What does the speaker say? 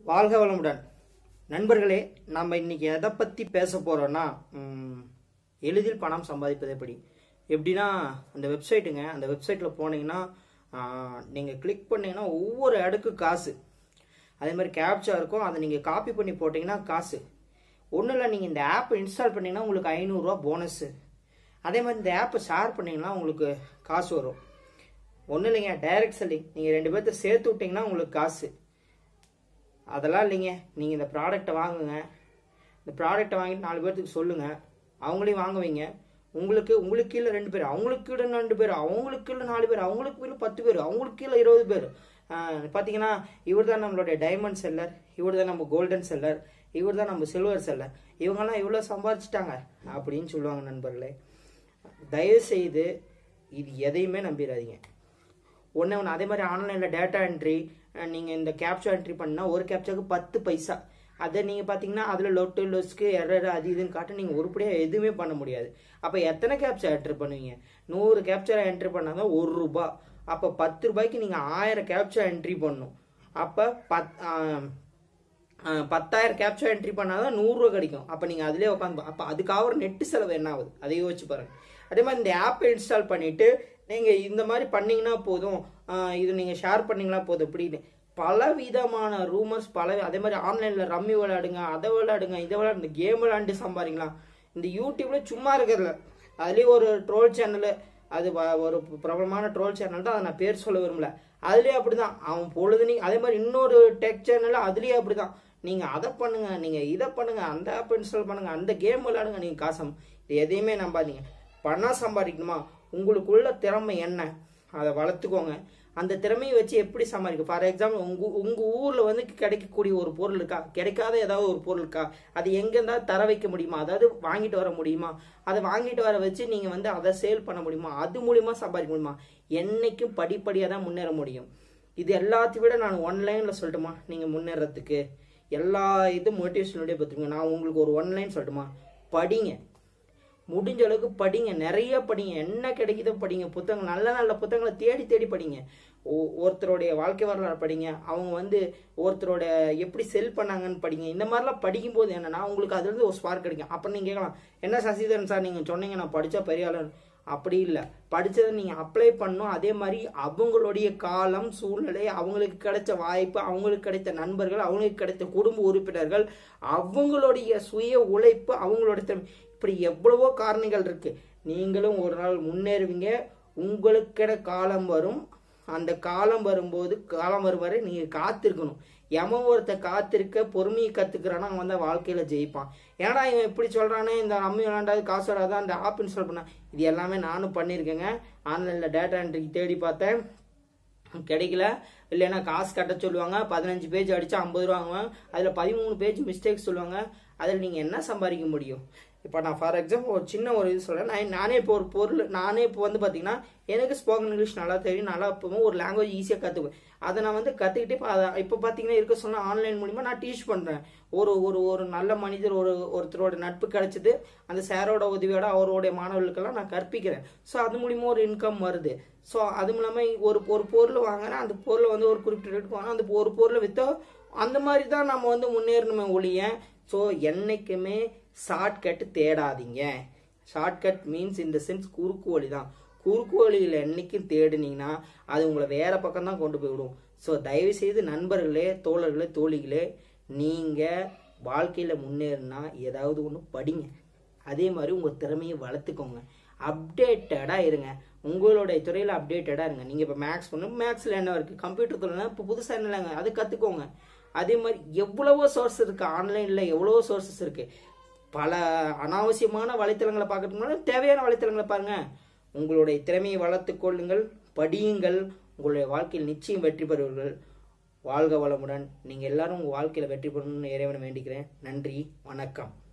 வாழ்க வளமுடன் நண்பர்களே நம்ம இன்னைக்கு எதை பற்றி பேச போகிறோன்னா எளிதில் பணம் சம்பாதிப்பது எப்படி எப்படின்னா அந்த வெப்சைட்டுங்க அந்த வெப்சைட்டில் போனீங்கன்னா நீங்கள் கிளிக் பண்ணீங்கன்னா ஒவ்வொரு அடுக்கு காசு அதே மாதிரி கேப்சா இருக்கும் அதை நீங்கள் காப்பி பண்ணி போட்டிங்கன்னா காசு ஒன்றும் இல்லை நீங்கள் இந்த ஆப் இன்ஸ்டால் பண்ணீங்கன்னா உங்களுக்கு ஐநூறுரூவா போனஸ்ஸு அதே மாதிரி இந்த ஆப்பை ஷேர் பண்ணீங்கன்னா உங்களுக்கு காசு வரும் ஒன்றும் இல்லைங்க டைரக்ட் செல்லிங் நீங்கள் ரெண்டு பேர்த்த சேர்த்து விட்டிங்கன்னா உங்களுக்கு காசு அதெல்லாம் இல்லைங்க நீங்கள் இந்த ப்ராடக்டை வாங்குங்க இந்த ப்ராடக்டை வாங்கிட்டு நாலு பேர்த்துக்கு சொல்லுங்கள் அவங்களையும் வாங்க வைங்க உங்களுக்கு உங்களுக்கு கீழே ரெண்டு பேர் அவங்களுக்கு கீழே ரெண்டு பேர் அவங்களுக்கு கீழே நாலு பேர் அவங்களுக்கு கீழே பத்து பேர் அவங்களுக்கு கீழே இருபது பேர் பார்த்தீங்கன்னா இவர் தான் நம்மளுடைய டைமண்ட் செல்லர் இவர் தான் நம்ம கோல்டன் செல்லர் இவர் தான் நம்ம சில்வர் செல்லர் இவங்கெல்லாம் இவ்வளோ சம்பாதிச்சிட்டாங்க அப்படின்னு சொல்லுவாங்க நண்பர்களே தயவு செய்து இது எதையுமே நம்பிடாதீங்க ஒன்று ஒன்று அதே மாதிரி ஆன்லைனில் டேட்டா என்ட்ரி நீங்கள் இந்த கேப்சா என்ட்ரி பண்ணால் ஒரு கேப்சாக்கு பத்து பைசா அதை நீங்கள் பார்த்தீங்கன்னா அதில் லொட்டு லொஸ்க்கு எரர் அது இதுன்னு காட்ட நீங்கள் உருப்படியாக எதுவுமே பண்ண முடியாது அப்போ எத்தனை கேப்சா என்ட்ரி பண்ணுவீங்க நூறு கேப்சா என்ட்ரி பண்ணால் தான் ஒரு ரூபா அப்போ பத்து ரூபாய்க்கு நீங்கள் ஆயிரம் கேப்சா என்ட்ரி பண்ணணும் அப்போ பத் பத்தாயிரம் கேப்சா என்ட்ரி பண்ணால் தான் நூறுரூவா கிடைக்கும் அப்போ நீங்கள் அதிலே உட்காந்து அப்போ அதுக்காக ஒரு நெட்டு செலவு என்ன ஆகுது அதை யோசிச்சு பாருங்க அதே மாதிரி இந்த ஆப்பை இன்ஸ்டால் பண்ணிவிட்டு நீங்கள் இந்த மாதிரி பண்ணீங்கன்னா போதும் இது நீங்கள் ஷேர் பண்ணீங்கன்னா போதும் அப்படின்னு பல விதமான ரூமர்ஸ் பல அதே மாதிரி ஆன்லைனில் ரம்மி விளையாடுங்க அதை விளையாடுங்க இதை விளையாடுங்க கேம் விளையாண்டு சம்பாதிக்கலாம் இந்த யூடியூப்ல சும்மா இருக்கிறதுல அதுலேயும் ஒரு ட்ரோல் சேனலு அது ஒரு பிரபலமான ட்ரோல் சேனல் தான் அதை நான் பேர் சொல்ல விரும்பல அதுலேயே அப்படிதான் அவன் பொழுது நீ அதே மாதிரி இன்னொரு டெக் சேனல் அதுலேயே அப்படிதான் நீங்கள் அதை பண்ணுங்க நீங்கள் இதை பண்ணுங்க அந்த ஆப் இன்ஸ்டால் பண்ணுங்க அந்த கேம் விளையாடுங்க நீங்கள் காசம் இது எதையுமே நம்பாதீங்க பணம் சம்பாதிக்கணுமா உங்களுக்குள்ள திறமை என்ன அதை வளர்த்துக்கோங்க அந்த திறமையை வச்சு எப்படி சமாளிக்கும் ஃபார் எக்ஸாம்பிள் உங்க உங்க ஊர்ல வந்து கிடைக்கக்கூடிய ஒரு பொருள் இருக்கா கிடைக்காத ஏதாவது ஒரு பொருள் இருக்கா அது எங்க இருந்தாலும் தர வைக்க முடியுமா அதாவது வாங்கிட்டு வர முடியுமா அதை வாங்கிட்டு வர வச்சு நீங்க வந்து அதை சேல் பண்ண முடியுமா அது மூலியமா சம்பாதிக்க முடியுமா என்னைக்கும் படிப்படியாக தான் முன்னேற முடியும் இது எல்லாத்தையும் விட நான் ஒன்லைன்ல சொல்லட்டுமா நீங்க முன்னேறதுக்கு எல்லா இது மோட்டிவேஷனுடைய பார்த்துருங்க நான் உங்களுக்கு ஒரு ஒன்லைன் சொல்லட்டுமா படிங்க முடிஞ்ச அளவுக்கு படிங்க நிறைய படிங்க என்ன கிடைக்குதோ படிங்க புத்தகங்கள் நல்ல நல்ல புத்தகங்களை தேடி தேடி படிங்க ஒருத்தருடைய வாழ்க்கை வரலாறு படிங்க அவங்க வந்து ஒருத்தரோட எப்படி செல் பண்ணாங்கன்னு படிங்க இந்த மாதிரிலாம் படிக்கும்போது என்னன்னா உங்களுக்கு அதுலேருந்து ஒரு ஸ்பார்க் கிடைக்கும் அப்போ நீங்கள் கேட்கலாம் என்ன சசிதரன் சார் நீங்கள் சொன்னீங்க நான் படித்தா பெரிய ஆளு அப்படி இல்லை படித்ததை நீங்கள் அப்ளை பண்ணும் அதே மாதிரி அவங்களுடைய காலம் சூழ்நிலை அவங்களுக்கு கிடைச்ச வாய்ப்பு அவங்களுக்கு கிடைத்த நண்பர்கள் அவங்களுக்கு கிடைத்த குடும்ப உறுப்பினர்கள் அவங்களுடைய சுய உழைப்பு அவங்களோட இப்படி எவ்வளவோ காரணிகள் இருக்கு நீங்களும் ஒரு நாள் முன்னேறுவீங்க உங்களுக்கிட காலம் வரும் அந்த காலம் வரும்போது காலம் வரும் வரை நீங்க காத்திருக்கணும் எவன் ஒருத்த காத்திருக்க பொறுமையை கத்துக்கிறானா அவன் வந்து வாழ்க்கையில ஜெயிப்பான் ஏன்னா இவன் இப்படி சொல்றானே இந்த அம்மி விளாண்டாது காசு வராதான் அந்த ஆப் இன்ஸ்டால் பண்ண இது எல்லாமே நானும் பண்ணியிருக்கேங்க ஆன்லைன்ல டேட்டா என்ட்ரிக்கு தேடி பார்த்தேன் கிடைக்கல இல்லைன்னா காசு கட்ட சொல்லுவாங்க பதினஞ்சு பேஜ் அடிச்சா ஐம்பது ரூபா வாங்குவேன் அதில் பதிமூணு பேஜ் மிஸ்டேக்ஸ் சொல்லுவாங்க அதில் நீங்கள் என்ன சம்பாதிக்க முடியும் இப்போ நான் ஃபார் எக்ஸாம்பிள் ஒரு சின்ன ஒரு இது சொல்கிறேன் நான் நானே இப்போ ஒரு பொருள் நானே இப்போ வந்து பார்த்தீங்கன்னா எனக்கு ஸ்போக்கன் இங்கிலீஷ் நல்லா தெரியும் நல்லா இப்போ ஒரு லாங்குவேஜ் ஈஸியாக கற்றுக்குவேன் அதை நான் வந்து கற்றுக்கிட்டு இப்போ அதை இப்போ பார்த்தீங்கன்னா இருக்க சொன்னால் ஆன்லைன் மூலிமா நான் டீச் பண்ணுறேன் ஒரு ஒரு ஒரு நல்ல மனிதர் ஒரு ஒருத்தரோட நட்பு கிடைச்சது அந்த சாரோட உதவியோட அவருடைய மாணவர்களுக்கெல்லாம் நான் கற்பிக்கிறேன் ஸோ அது மூலிமா ஒரு இன்கம் வருது ஸோ அது மூலமாக ஒரு ஒரு பொருள் வாங்குறேன் அந்த பொருளை வந்து ஒரு குறிப்பிட்ட ரேட்டுக்கு வாங்க அந்த ஒரு பொருளை விற்றோ அந்த மாதிரி தான் நம்ம வந்து முன்னேறணுமே ஒழிய ஸோ என்னைக்குமே ஷார்ட்கட் தேடாதீங்க ஷார்ட்கட் மீன்ஸ் இந்த சென்ஸ் குறுக்கு வழி தான் குறுக்கு வழியில் என்னைக்கும் தேடினீங்கன்னா அது உங்களை வேற பக்கம் தான் கொண்டு போய்விடும் ஸோ தயவு செய்து நண்பர்களே தோழர்களே தோழிகளே நீங்கள் வாழ்க்கையில் முன்னேறினா ஏதாவது ஒன்று படிங்க அதே மாதிரி உங்கள் திறமையை வளர்த்துக்கோங்க அப்டேட்டடாக இருங்க உங்களுடைய துறையில் அப்டேட்டடாக இருங்க நீங்கள் இப்போ மேக்ஸ் பண்ணணும் மேக்ஸில் என்ன இருக்குது கம்ப்யூட்டர் துறைனா இப்போ புதுசாக என்னங்க அது கற்றுக்கோங்க அதே மாதிரி எவ்வளவோ சோர்ஸ் இருக்குது ஆன்லைனில் எவ்வளவோ சோர்சஸ் இருக்குது பல அனாவசியமான வலைத்தளங்களை பார்க்கறதுக்கு முன்னாடி தேவையான வலைத்தளங்களை பாருங்க உங்களுடைய திறமையை வளர்த்து கொள்ளுங்கள் படியுங்கள் உங்களுடைய வாழ்க்கையில் நிச்சயம் வெற்றி பெறுவீர்கள் வாழ்க வளமுடன் நீங்கள் எல்லாரும் உங்கள் வாழ்க்கையில் வெற்றி பெறணும்னு இறைவனை வேண்டிக்கிறேன் நன்றி வணக்கம்